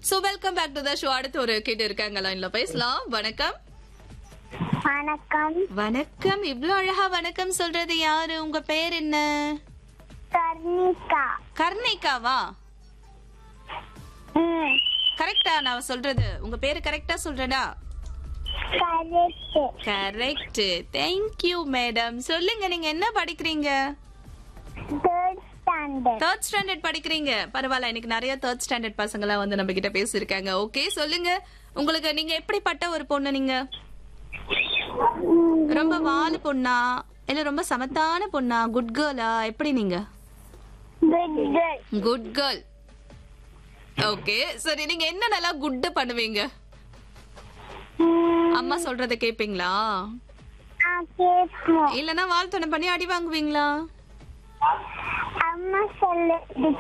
so welcome back to the show அடுத்து ஒரு கிட்ட இருக்காங்க லைன்ல பேசலாம் வணக்கம் வணக்கம் வணக்கம் இவ்ளோ அழகா வணக்கம் சொல்றது யாரு உங்க பேர் என்ன கர்ணிகா கர்ணிகாவா ம் கரெக்டா நான் சொல்றது உங்க பேரு கரெக்டா சொல்றடா கரெக்ட் கரெக்ட் தேங்க்யூ மேடம் சொல்லுங்க நீங்க என்ன படிக்கிறீங்க தேர்ட் ஸ்டாண்டர்ட் தேர்ட் ஸ்டாண்டர்ட் படிக்கிறீங்க பரவாயில்ல இன்னைக்கு நிறைய தேர்ட் ஸ்டாண்டர்ட் பசங்க எல்லாம் வந்து நம்ம கிட்ட பேசியிருக்காங்க ஓகே சொல்லுங்க உங்களுக்கு நீங்க எப்படிப்பட்ட ஒரு பொண்ணு நீங்க ரொம்ப வாலு பொண்ணா இல்ல ரொம்ப சமத்தான பொண்ணா குட் கேர்லா எப்படி நீங்க good girl good girl okay சரி நீங்க என்ன நல்லா குட் பண்ணுவீங்க அம்மா சொல்றத கேப்பீங்களா ஆ கேட்போம் இல்லனா வாழ்த்தனை பண்ணி அடி வாங்குவீங்களா அம்மா சொல்லு